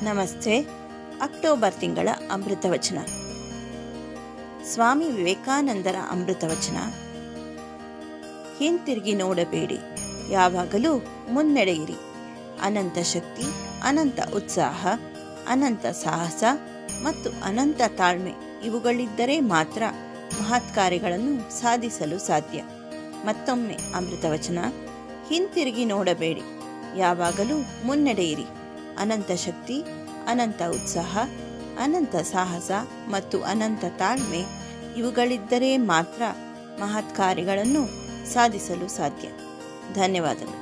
ನಮಸ್ತೆ ಅಕ್ಟೋಬರ್ ತಿಂಗಳ ಅಮೃತವಚನ ಸ್ವಾಮಿ ವಿವೇಕಾನಂದರ ಅಮೃತವಚನ ಹಿಂತಿರುಗಿ ನೋಡಬೇಡಿ ಯಾವಾಗಲೂ ಮುನ್ನಡೆಯಿರಿ ಅನಂತ ಶಕ್ತಿ ಅನಂತ ಉತ್ಸಾಹ ಅನಂತ ಸಾಹಸ ಮತ್ತು ಅನಂತ ತಾಳ್ಮೆ ಇವುಗಳಿದ್ದರೆ ಮಾತ್ರ ಮಹತ್ ಕಾರ್ಯಗಳನ್ನು ಸಾಧಿಸಲು ಸಾಧ್ಯ ಮತ್ತೊಮ್ಮೆ ಅಮೃತವಚನ ಹಿಂತಿರುಗಿ ನೋಡಬೇಡಿ ಯಾವಾಗಲೂ ಮುನ್ನಡೆಯಿರಿ ಅನಂತ ಶಕ್ತಿ ಅನಂತ ಉತ್ಸಾಹ ಅನಂತ ಸಾಹಸ ಮತ್ತು ಅನಂತ ತಾಳ್ಮೆ ಇವುಗಳಿದ್ದರೆ ಮಾತ್ರ ಮಹತ್ ಕಾರ್ಯಗಳನ್ನು ಸಾಧಿಸಲು ಸಾಧ್ಯ ಧನ್ಯವಾದಗಳು